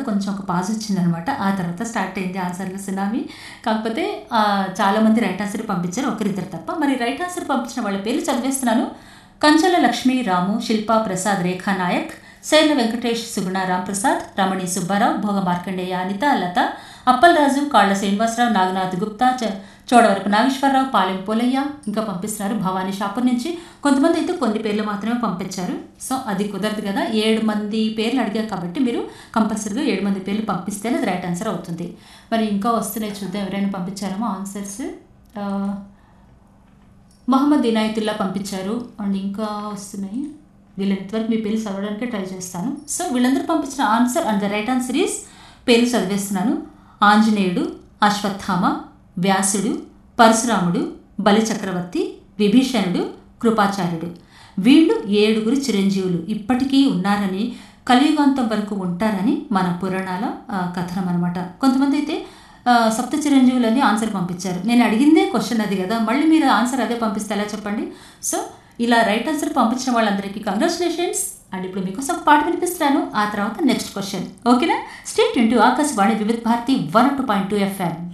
కొంచెం ఒక పాజ్ వచ్చిందనమాట ఆ తర్వాత స్టార్ట్ అయింది ఆన్సర్ల సునామీ కాకపోతే ఆ, చాలామంది రైట్ ఆన్సర్ పంపించారు ఒకరిద్దరు తప్ప మరి రైట్ ఆన్సర్ పంపించిన వాళ్ళ పేర్లు చదివేస్తున్నాను కంచల లక్ష్మీ రాము శిల్పా ప్రసాద్ రేఖా నాయక్ శైల వెంకటేష్ సుగుణ రాంప్రసాద్ రమణి సుబ్బారావు భోగ మార్కండేయ అనిత లత అప్పలరాజు కాళ్ల శ్రీనివాసరావు నాగనాథ్ గుప్తా చ- చోడవరపు నాగేశ్వరరావు పాలెం పోలయ్య ఇంకా పంపిస్తున్నారు భవానీ షాపూర్ నుంచి కొంతమంది అయితే కొన్ని పేర్లు మాత్రమే పంపించారు సో అది కుదరదు కదా ఏడు మంది పేర్లు అడిగారు కాబట్టి మీరు కంపల్సరీగా ఏడు మంది పేర్లు పంపిస్తేనే అది రైట్ ఆన్సర్ అవుతుంది మరి ఇంకా వస్తున్నాయి చూద్దాం ఎవరైనా పంపించారేమో ఆన్సర్స్ ఆ, మహమ్మద్ ఇనాయతుల్లా పంపించారు అండ్ ఇంకా వస్తున్నాయి వీళ్ళంతవరకు మీ పేర్లు చదవడానికి ట్రై చేస్తాను సో వీళ్ళందరూ పంపించిన answer and the right answer is పేర్లు చదివేస్తున్నాను ఆంజనేయుడు అశ్వత్థామ వ్యాసుడు పరశురాముడు బలిచక్రవర్తి విభీషణుడు కృపాచార్యుడు వీళ్ళు ఏడుగురు చిరంజీవులు ఇప్పటికీ ఉన్నారని కలియుగాంతం వరకు ఉంటారని మన పురాణాల ఆ, కథనం అనమాట కొంతమంది అయితే ఆ, సప్త చిరంజీవులని ఆన్సర్ పంపించారు నేను అడిగిందే క్వశ్చన్ అది కదా మళ్ళీ మీరు ఆన్సర్ అదే పంపిస్తే ఎలా చెప్పండి సో ఇలా రైట్ ఆన్సర్ పంపించిన వాళ్ళందరికీ కంగ్రాచులేషన్స్ అండ్ ఇప్పుడు మీకోసం ఒక పాట వినిపిస్తాను ఆ తర్వాత నెక్స్ట్ క్వశ్చన్ ఓకేనా stay into Akashvani Vividh Bharati one two point two FM